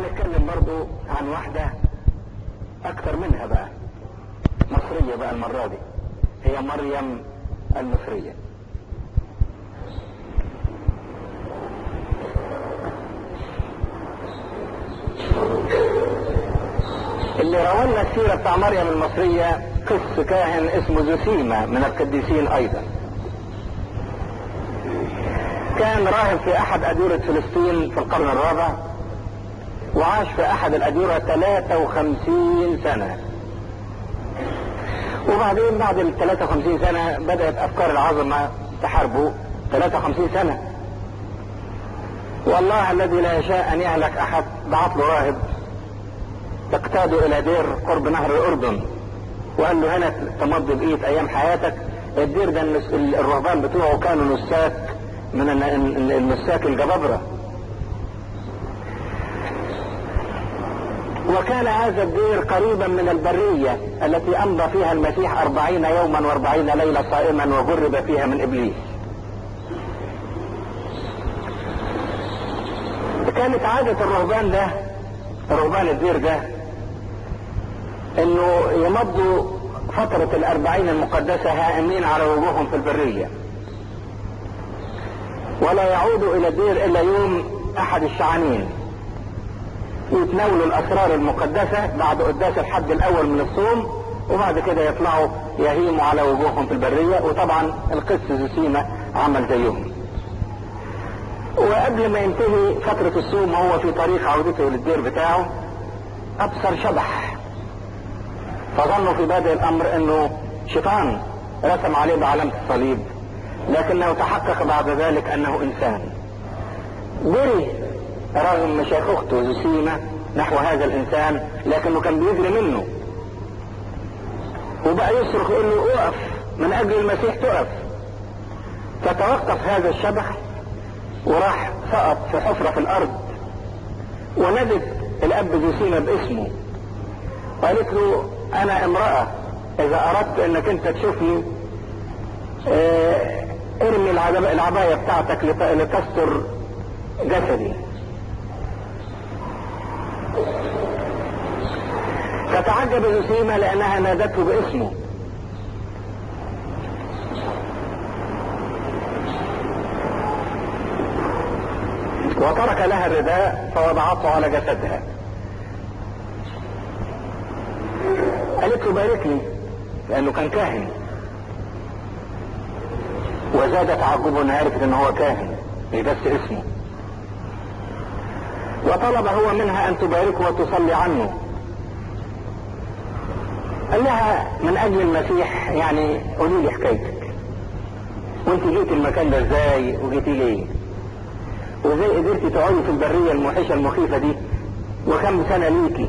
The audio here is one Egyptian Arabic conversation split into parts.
هنتكلم برضو عن واحدة اكتر منها بقى مصرية بقى المرة دي هي مريم المصرية اللي روى السيرة بتاع مريم المصرية قس كاهن اسمه زوسيما من القديسين ايضا كان راهب في احد ادورة فلسطين في القرن الرابع وعاش في احد الادورة 53 سنة وبعدين بعد ال 53 سنة بدأت افكار العظمة تحاربه 53 سنة والله الذي لا يشاء ان يهلك احد بعت له راهب تقتاده الى دير قرب نهر الاردن وقال له هنا تمضي بقية ايام حياتك الدير ده الرهبان بتوعه كانوا نساك من النساك الجبابرة وكان هذا الدير قريبا من البرية التي امضى فيها المسيح اربعين يوما واربعين ليلة صائما وجرب فيها من ابليس كانت عادة الرهبان ده رهبان الدير ده انه يمضوا فترة الاربعين المقدسة هائمين على وجوههم في البرية ولا يعودوا الى الدير الا يوم احد الشعانين يتناولوا الاسرار المقدسة بعد قداس الحد الاول من الصوم وبعد كده يطلعوا يهيموا على وجوههم في البرية وطبعا القس زوسيما عمل زيهم وقبل ما ينتهي فترة الصوم وهو في طريق عودته للدير بتاعه ابصر شبح فظنوا في بادئ الامر انه شيطان رسم عليه بعلامة الصليب لكنه تحقق بعد ذلك انه انسان جري رغم مشايخته زوسيما نحو هذا الانسان لكنه كان بيجري منه وبقى يصرخ يقول له اقف من اجل المسيح تقف فتوقف هذا الشبح وراح سقط في حفرة في الارض وندت الاب زوسيما باسمه قالت له انا امرأة اذا اردت انك انت تشوفني اه ارمي العباية بتاعتك لتستر جسدي فتعجب زوسيما لانها نادته باسمه وترك لها الرداء فوضعته على جسدها قالت له بارك لي لانه كان كاهن وزاد تعجبه انها عرفت ان هو كاهن مش بس اسمه وطلب هو منها ان تباركه وتصلي عنه قال لها من اجل المسيح يعني قولي لي حكايتك وانت جيت المكان ده ازاي وجيتي ليه وازاي قدرتي تقعدي في البريه الموحشه المخيفه دي وكم سنه ليكي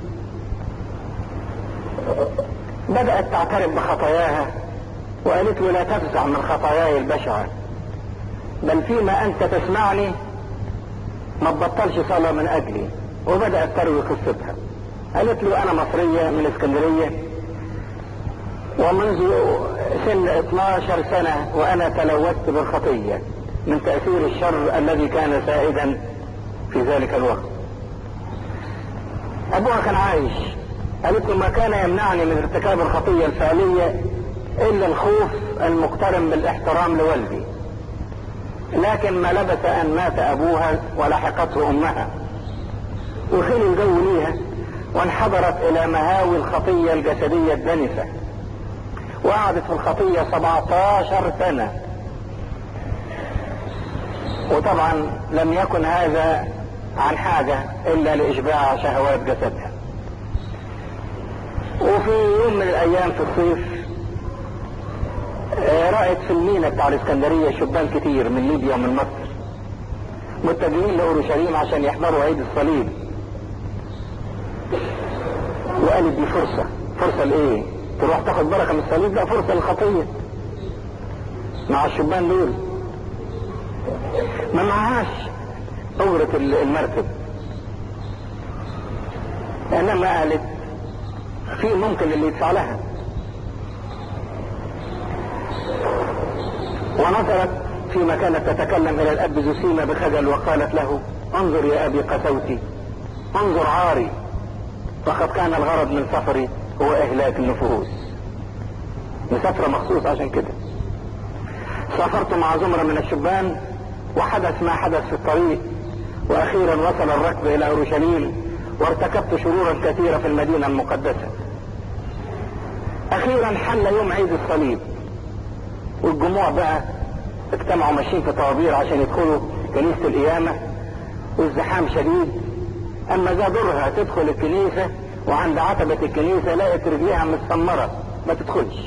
بدات تعترف بخطاياها وقالت له لا تفزع من خطاياي البشعه بل فيما انت تسمعني ما تبطلش صلاه من اجلي وبدات تروي قصتها قالت له انا مصريه من اسكندريه ومنذ سن 12 سنه وانا تلوثت بالخطيه من تأثير الشر الذي كان سائدا في ذلك الوقت أبوها كان عايش قالت له ما كان يمنعني من ارتكاب الخطية الفعلية إلا الخوف المقترن بالاحترام لوالدي لكن ما لبث أن مات أبوها ولحقته أمها وخلي الجو ليها وانحدرت إلى مهاوي الخطية الجسدية الدنسة وقعدت في الخطية 17 سنة وطبعا لم يكن هذا عن حاجة الا لاشباع شهوات جسدها وفي يوم من الايام في الصيف رأت في المينا بتاع الاسكندرية شبان كتير من ليبيا ومن مصر متجهين لأورشليم عشان يحضروا عيد الصليب وقالت دي فرصة فرصة لإيه؟ تروح تاخد بركة من الصليب لا فرصة للخطية مع الشبان دول ما معهاش أجرة المركب إنما قالت في ممكن اللي يدفع لها ونظرت فيما كانت تتكلم إلى الأب زوسيما بخجل وقالت له انظر يا أبي قسوتي انظر عاري فقد كان الغرض من سفري هو اهلاك النفوس مسافرة مخصوص عشان كده سافرت مع زمرة من الشبان وحدث ما حدث في الطريق واخيرا وصل الركب الى اورشليم وارتكبت شرورا كثيرة في المدينة المقدسة اخيرا حل يوم عيد الصليب والجموع بقى اجتمعوا ماشيين في طوابير عشان يدخلوا كنيسة القيامة والزحام شديد اما ذا درها تدخل الكنيسة وعند عتبة الكنيسة لقت رجليها مسمرة ما تدخلش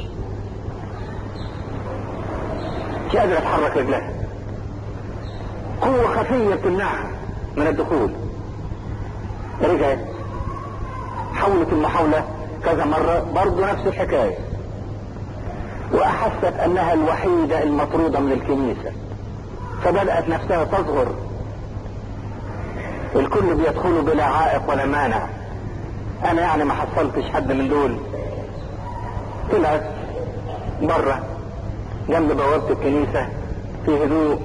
مش قادرة تحرك رجلها قوة خفية تمنعها من الدخول رجعت حاولت المحاولة كذا مرة برضه نفس الحكاية واحست انها الوحيدة المطرودة من الكنيسة فبدأت نفسها تصغر الكل بيدخلوا بلا عائق ولا مانع انا يعني ما حصلتش حد من دول طلعت بره جنب بوابة الكنيسة في هدوء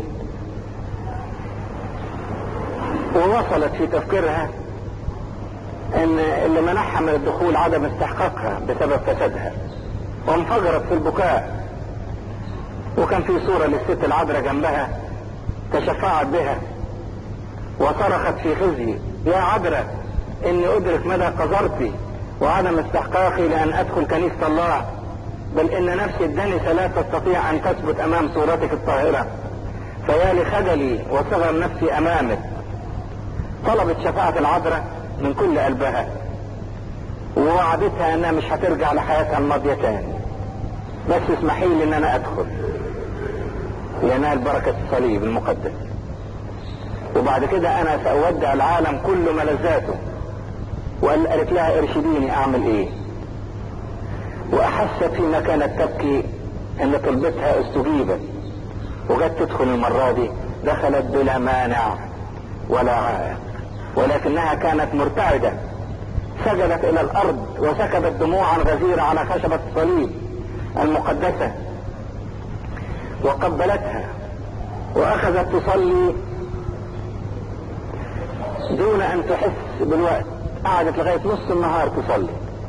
ووصلت في تفكيرها ان اللي منعها من الدخول عدم استحقاقها بسبب فسادها وانفجرت في البكاء وكان في صورة للست العذراء جنبها تشفعت بها وصرخت في خزي يا عذراء اني ادرك مدى قذرتي وعدم استحقاقي لان ادخل كنيسة الله بل ان نفسي الدنسة لا تستطيع ان تثبت امام صورتك الطاهرة فيا لخجلي وصغر نفسي امامك طلبت شفاعة العذراء من كل قلبها ووعدتها انها مش هترجع لحياتها الماضية تاني بس اسمحي لي ان انا ادخل لينال بركة الصليب المقدس وبعد كده انا ساودع العالم كل ملذاته وقالت لها ارشديني اعمل ايه واحست فيما كانت تبكي ان طلبتها استجيبت وجت تدخل المرة دي دخلت بلا مانع ولا عائق ولكنها كانت مرتعدة سجدت الى الارض وسكبت دموعا غزيرة على خشبة الصليب المقدسة وقبلتها واخذت تصلي دون ان تحس بالوقت قعدت لغاية نص النهار تصلي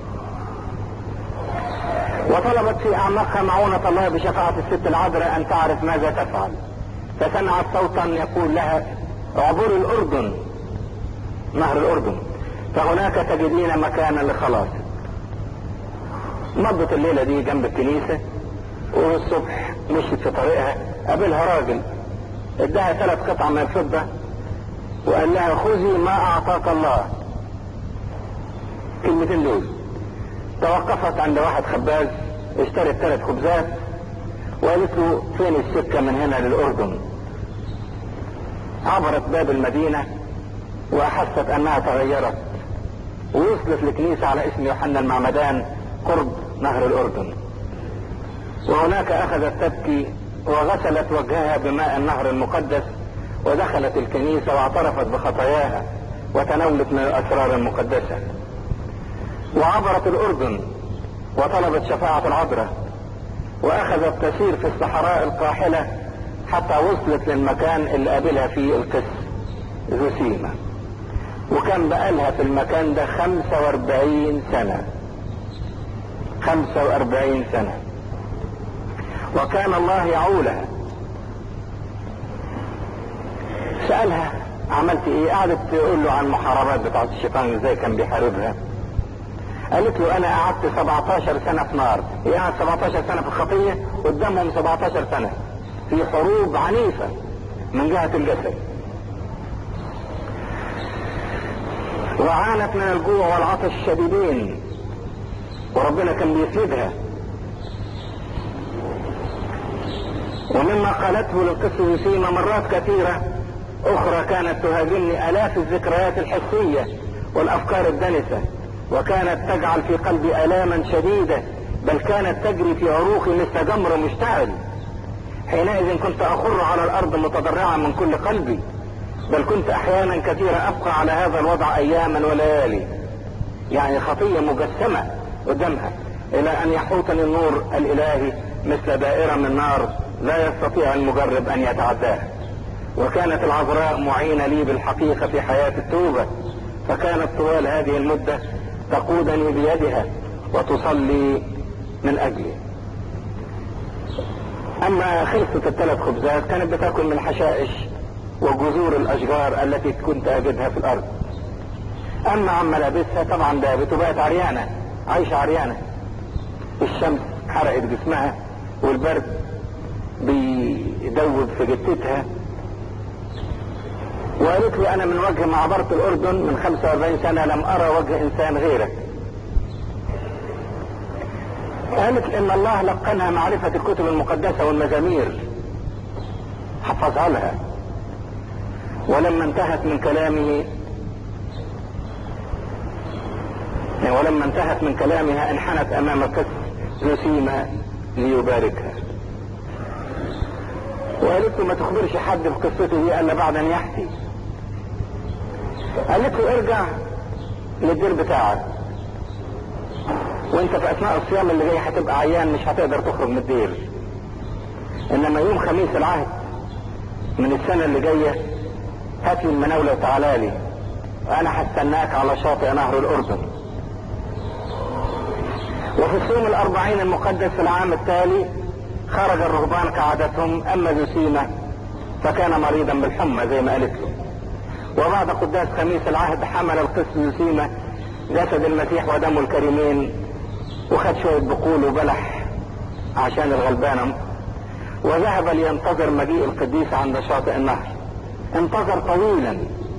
وطلبت في اعماقها معونة الله بشفاعة الست العذراء ان تعرف ماذا تفعل فسمعت صوتا يقول لها عبور الاردن نهر الاردن فهناك تجدين مكانا لخلاصك مضت الليلة دي جنب الكنيسة والصبح مشيت في طريقها قابلها راجل اداها ثلاث قطع من الفضة وقال لها خذي ما اعطاك الله كلمتين دول توقفت عند واحد خباز اشترت ثلاث خبزات وقالت له فين السكة من هنا للأردن عبرت باب المدينة وأحست أنها تغيرت ووصلت لكنيسة على اسم يوحنا المعمدان قرب نهر الأردن وهناك أخذت تبكي وغسلت وجهها بماء النهر المقدس ودخلت الكنيسة واعترفت بخطاياها وتناولت من الأسرار المقدسة وعبرت الأردن وطلبت شفاعة العذراء وأخذت تسير في الصحراء القاحلة حتى وصلت للمكان اللي قابلها فيه القس زوسيما وكان بقالها في المكان ده 45 سنة 45 سنة وكان الله يعولها سألها عملت ايه قعدت تقول له عن المحاربات بتاعت الشيطان ازاي كان بيحاربها قالت له انا قعدت 17 سنة في نار هي قعدت 17 سنة في الخطية قدامهم 17 سنة في حروب عنيفة من جهة الجسد وعانت من الجوع والعطش الشديدين وربنا كان بيسندها ومما قالته للقس وسيمة مرات كثيرة اخرى كانت تهاجمني الاف الذكريات الحسية والافكار الدنسة وكانت تجعل في قلبي الاما شديدة بل كانت تجري في عروقي مثل جمر مشتعل حينئذ كنت اخر على الارض متضرعا من كل قلبي بل كنت احيانا كثيرة ابقى على هذا الوضع اياما وليالي يعني خطية مجسمة قدامها الى ان يحوطني النور الالهي مثل دائرة من نار لا يستطيع المجرب ان يتعداها وكانت العذراء معينة لي بالحقيقة في حياة التوبة فكانت طوال هذه المدة تقودني بيدها وتصلي من أجلي أما خلصت الثلاث خبزات كانت بتاكل من حشائش وجذور الأشجار التي كنت أجدها في الأرض أما عن ملابسها طبعا دابت وبقت عريانة عايشة عريانة الشمس حرقت جسمها والبرد بيدوب في جتتها وقالت لي انا من وجه ما عبرت الاردن من 45 سنه لم ارى وجه انسان غيرك قالت ان الله لقنها معرفه الكتب المقدسه والمزامير حفظها لها ولما انتهت من كلامه ولما انتهت من كلامها انحنت امام قس زوسيما ليباركها وقالت له ما تخبرش حد بقصته دي الا بعد ان يحكي قالت له ارجع للدير بتاعك وانت في اثناء الصيام اللي جاي هتبقى عيان مش هتقدر تخرج من الدير انما يوم خميس العهد من السنة اللي جاية هات لي المناولة وتعالى لي وانا هستناك على شاطئ نهر الاردن وفي الصوم الاربعين المقدس في العام التالي خرج الرهبان كعادتهم اما جسيمة فكان مريضا بالحمى زي ما قالت له وبعد قداس خميس العهد حمل القس جسيمة جسد المسيح ودمه الكريمين وخد شوية بقول وبلح عشان الغلبانة وذهب لينتظر مجيء القديس عند شاطئ النهر انتظر طويلا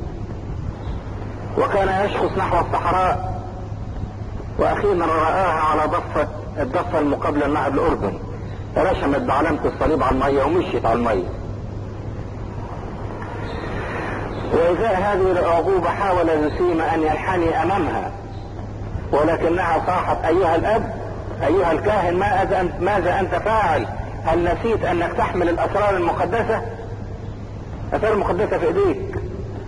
وكان يشخص نحو الصحراء واخيرا رآها على ضفة الضفة المقابلة لنهر الاردن رشمت بعلامة الصليب على المية ومشيت على المية وإزاء هذه العقوبة حاول زسيمة أن ينحني أمامها ولكنها صاحت أيها الأب أيها الكاهن ماذا أنت, ماذا أنت فاعل هل نسيت أنك تحمل الأسرار المقدسة الأسرار المقدسة في إيديك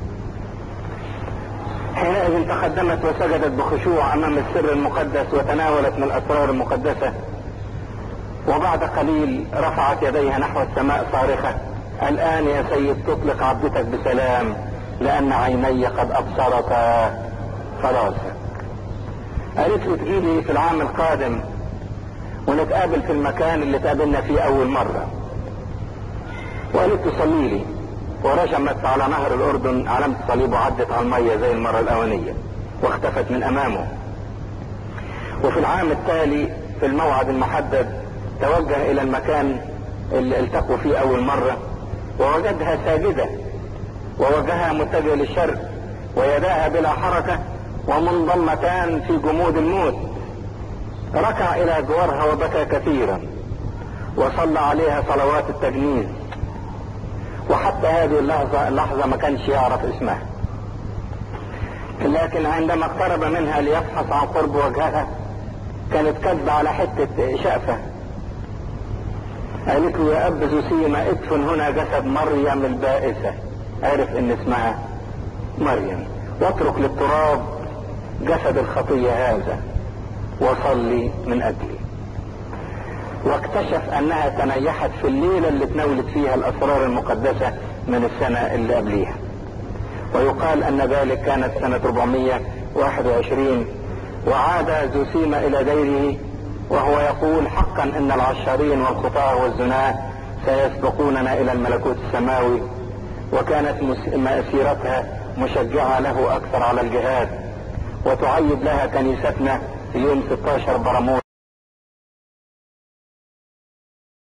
حينئذ تقدمت وسجدت بخشوع أمام السر المقدس وتناولت من الأسرار المقدسة وبعد قليل رفعت يديها نحو السماء صارخة الآن يا سيد تطلق عبدتك بسلام لأن عيني قد أبصرتا خلاصك قالت له تجيلي في العام القادم ونتقابل في المكان اللي تقابلنا فيه أول مرة وقالت له صلي لي ورجمت على نهر الأردن علامة الصليب وعدت على المية زي المرة الأولانية واختفت من أمامه وفي العام التالي في الموعد المحدد توجه إلى المكان اللي التقوا فيه أول مرة ووجدها ساجدة ووجهها متجه للشرق ويداها بلا حركة ومنضمتان في جمود الموت ركع إلى جوارها وبكى كثيرا وصلى عليها صلوات التجنيز وحتى هذه اللحظة اللحظة ما كانش يعرف اسمها لكن عندما اقترب منها ليفحص عن قرب وجهها كانت كاتبة على حتة شقفة قالت له يا اب زوسيما ادفن هنا جسد مريم البائسة عرف ان اسمها مريم واترك للتراب جسد الخطية هذا وصلي من اجلي واكتشف انها تنيحت في الليلة اللي تناولت فيها الاسرار المقدسة من السنة اللي قبليها ويقال ان ذلك كانت سنة 421 وعاد زوسيما الى ديره وهو يقول حقا ان العشارين والخطاة والزناة سيسبقوننا الى الملكوت السماوي وكانت مسيرتها مشجعة له اكثر على الجهاد وتعيد لها كنيستنا في يوم 16 برموت